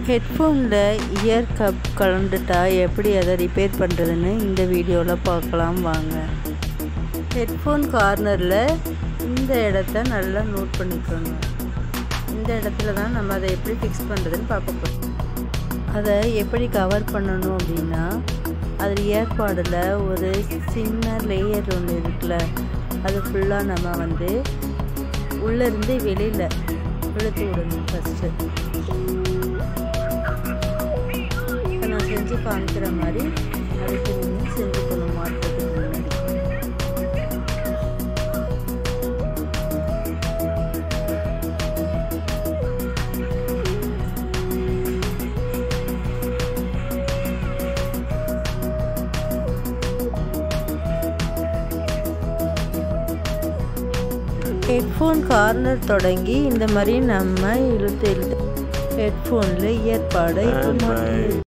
ஹெட்ஃபோனில் year cup கலந்துட்டா எப்படி அதை repair பண்ணுறதுன்னு இந்த வீடியோவில் பார்க்கலாம் வாங்க ஹெட்ஃபோன் கார்னரில் இந்த இடத்த நல்லா நோட் பண்ணிக்கணும் இந்த இடத்துல தான் நம்ம அதை எப்படி ஃபிக்ஸ் பண்ணுறதுன்னு பார்க்க போகிறோம் அதை எப்படி கவர் பண்ணணும் அப்படின்னா அதில் ஏற்பாடில் ஒரு சின்ன லேயர் ஒன்று இருக்குல்ல அது ஃபுல்லாக நம்ம வந்து உள்ளேருந்து வெளியில் இழுத்து விடணும் ஃபஸ்ட்டு இப்போ நான் செஞ்சு காமிக்கிற மாதிரி அதுக்கு நீங்கள் செஞ்சுக்கணும் மாற்றத்துக்கு முன்னாடி ஹெட்ஃபோன் கார்னர் தொடங்கி இந்த மாதிரி நம்ம இழுத்து இழுத்து ஹெட்ஃபோனில் இயற்பாடை இப்போ மாட்டி